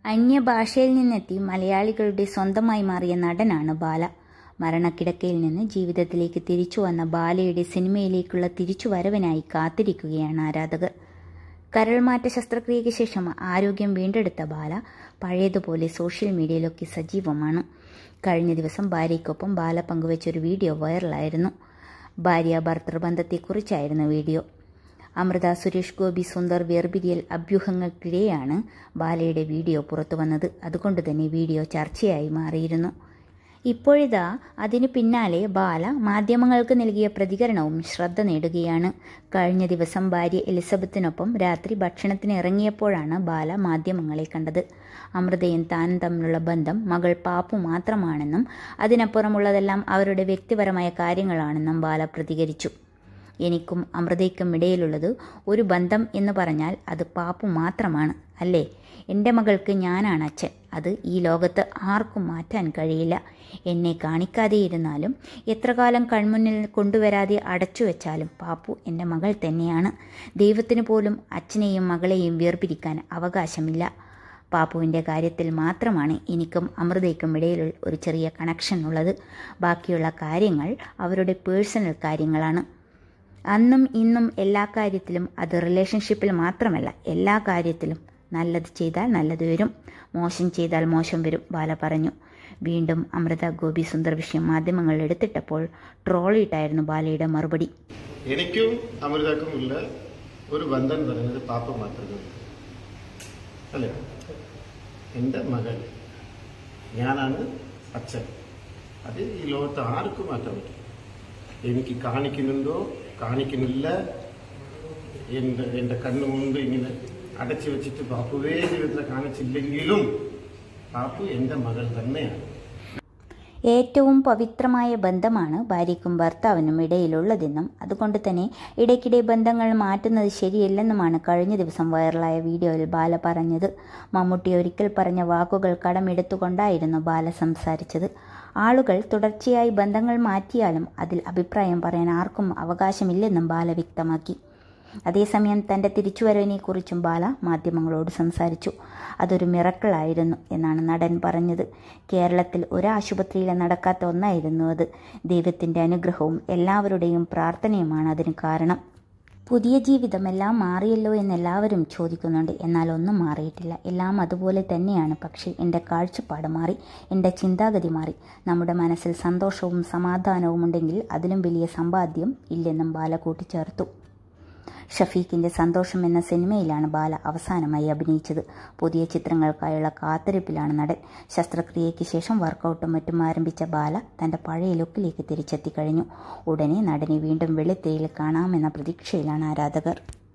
അന്യഭാഷയിൽ നിന്നെത്തി മലയാളികളുടെ സ്വന്തമായി മാറിയ നടനാണ് ബാല മരണക്കിടക്കയിൽ നിന്ന് ജീവിതത്തിലേക്ക് തിരിച്ചു വന്ന ബാലയുടെ സിനിമയിലേക്കുള്ള തിരിച്ചുവരവിനായി കാത്തിരിക്കുകയാണ് ആരാധകർ കരൾമാറ്റ ശസ്ത്രക്രിയയ്ക്ക് ശേഷം ആരോഗ്യം വീണ്ടെടുത്ത ബാല പഴയതുപോലെ സോഷ്യൽ മീഡിയയിലൊക്കെ സജീവമാണ് കഴിഞ്ഞ ദിവസം ഭാര്യയ്ക്കൊപ്പം ബാല പങ്കുവച്ചൊരു വീഡിയോ വൈറലായിരുന്നു ഭാര്യ ഭർത്തൃബന്ധത്തെക്കുറിച്ചായിരുന്നു വീഡിയോ അമൃത സുരേഷ് ഗോപി സുന്ദർ വേർപിരിയൽ അഭ്യൂഹങ്ങൾക്കിടെയാണ് ബാലയുടെ വീഡിയോ പുറത്തു വന്നത് അതുകൊണ്ട് തന്നെ വീഡിയോ ചർച്ചയായി മാറിയിരുന്നു ഇപ്പോഴിതാ അതിനു പിന്നാലെ ബാല മാധ്യമങ്ങൾക്ക് നൽകിയ പ്രതികരണവും ശ്രദ്ധ നേടുകയാണ് കഴിഞ്ഞ ദിവസം ഭാര്യ എലിസബത്തിനൊപ്പം രാത്രി ഭക്ഷണത്തിന് ഇറങ്ങിയപ്പോഴാണ് ബാല മാധ്യമങ്ങളെ കണ്ടത് അമൃതയും താനും തമ്മിലുള്ള ബന്ധം മകൾ പാപ്പു മാത്രമാണെന്നും അതിനപ്പുറമുള്ളതെല്ലാം അവരുടെ വ്യക്തിപരമായ കാര്യങ്ങളാണെന്നും ബാല പ്രതികരിച്ചു എനിക്കും അമൃതയ്ക്കും ഇടയിലുള്ളത് ഒരു ബന്ധം എന്ന് പറഞ്ഞാൽ അത് പാപ്പു മാത്രമാണ് അല്ലേ എൻ്റെ മകൾക്ക് ഞാനാണ് അച്ഛൻ അത് ഈ ലോകത്ത് ആർക്കും മാറ്റാൻ കഴിയില്ല എന്നെ കാണിക്കാതെ ഇരുന്നാലും എത്ര കാലം കൺമുന്നിൽ കൊണ്ടുവരാതെ അടച്ചു വെച്ചാലും പാപ്പു എൻ്റെ മകൾ തന്നെയാണ് ദൈവത്തിന് പോലും അച്ഛനെയും മകളെയും വേർപിരിക്കാൻ അവകാശമില്ല പാപ്പുവിൻ്റെ കാര്യത്തിൽ മാത്രമാണ് എനിക്കും അമൃതയ്ക്കും ഇടയിൽ ഒരു ചെറിയ കണക്ഷൻ ഉള്ളത് ബാക്കിയുള്ള കാര്യങ്ങൾ അവരുടെ പേഴ്സണൽ കാര്യങ്ങളാണ് അന്നും ഇന്നും എല്ലാ കാര്യത്തിലും അത് റിലേഷൻഷിപ്പിൽ മാത്രമല്ല എല്ലാ കാര്യത്തിലും നല്ലത് ചെയ്താൽ നല്ലത് വരും മോശം ചെയ്താൽ മോശം വരും ബാല പറഞ്ഞു വീണ്ടും അമൃത ഗോപി സുന്ദർ വിഷയം മാധ്യമങ്ങൾ എടുത്തിട്ടപ്പോൾ ട്രോളിയിട്ടായിരുന്നു ബാലയുടെ മറുപടി എനിക്കും അമൃതക്കും ഉള്ള ഒരു ബന്ധം എന്ന് പറയുന്നത് പാപ്പ മാത്രമേ ഉള്ളൂ അല്ലേ എൻ്റെ മകൾ ഞാനാണ് അച്ഛൻ അത് ഈ ലോകത്ത് ആർക്കും മാറ്റാൻ പറ്റും എനിക്ക് കാണിക്കുന്നുണ്ടോ കാണിക്കുന്നില്ല എൻ്റെ എൻ്റെ കണ്ണു മുമ്പ് ഇങ്ങനെ അടച്ചു വെച്ചിട്ട് പാപ്പുവേ ജീവിതത്തിൽ കാണിച്ചില്ലെങ്കിലും പാപ്പു എൻ്റെ മകൾ തന്നെയാണ് ഏറ്റവും പവിത്രമായ ബന്ധമാണ് ഭാര്യയ്ക്കും ഭർത്താവിനും ഇടയിലുള്ളതെന്നും അതുകൊണ്ട് തന്നെ ഇടയ്ക്കിടെ ബന്ധങ്ങൾ മാറ്റുന്നത് ശരിയല്ലെന്നുമാണ് കഴിഞ്ഞ ദിവസം വൈറലായ വീഡിയോയിൽ ബാല പറഞ്ഞത് മമ്മൂട്ടി ഒരിക്കൽ പറഞ്ഞ വാക്കുകൾ കടമെടുത്തുകൊണ്ടായിരുന്നു ബാല സംസാരിച്ചത് ആളുകൾ തുടർച്ചയായി ബന്ധങ്ങൾ മാറ്റിയാലും അതിൽ അഭിപ്രായം പറയാൻ ആർക്കും അവകാശമില്ലെന്നും ബാല വ്യക്തമാക്കി അതേസമയം തൻ്റെ തിരിച്ചുവരവിനെക്കുറിച്ചും ബാല മാധ്യമങ്ങളോട് സംസാരിച്ചു അതൊരു മിറക്കിളായിരുന്നു എന്നാണ് നടൻ പറഞ്ഞത് കേരളത്തിൽ ഒരാശുപത്രിയിലും നടക്കാത്ത ഒന്നായിരുന്നു അത് ദൈവത്തിൻ്റെ അനുഗ്രഹവും എല്ലാവരുടെയും പ്രാർത്ഥനയുമാണ് അതിന് കാരണം പുതിയ ജീവിതം എല്ലാം മാറിയല്ലോ എന്നെല്ലാവരും ചോദിക്കുന്നുണ്ട് എന്നാൽ ഒന്നും മാറിയിട്ടില്ല എല്ലാം അതുപോലെ തന്നെയാണ് പക്ഷേ എൻ്റെ കാഴ്ചപ്പാട് മാറി എൻ്റെ ചിന്താഗതി മാറി നമ്മുടെ മനസ്സിൽ സന്തോഷവും സമാധാനവും ഉണ്ടെങ്കിൽ അതിലും വലിയ സമ്പാദ്യം ഇല്ലെന്നും ബാല കൂട്ടിച്ചേർത്തു ഷഫീഖിൻ്റെ സന്തോഷം എന്ന സിനിമയിലാണ് ബാല അവസാനമായി അഭിനയിച്ചത് പുതിയ ചിത്രങ്ങൾക്കായുള്ള കാത്തിരിപ്പിലാണ് നടൻ ശസ്ത്രക്രിയയ്ക്ക് ശേഷം വർക്കൗട്ടും മറ്റും ആരംഭിച്ച ബാല തൻ്റെ പഴയ ലുക്കിലേക്ക് തിരിച്ചെത്തി കഴിഞ്ഞു ഉടനെ നടനെ വീണ്ടും വെള്ളിത്തിരയിൽ കാണാമെന്ന പ്രതീക്ഷയിലാണ് ആരാധകർ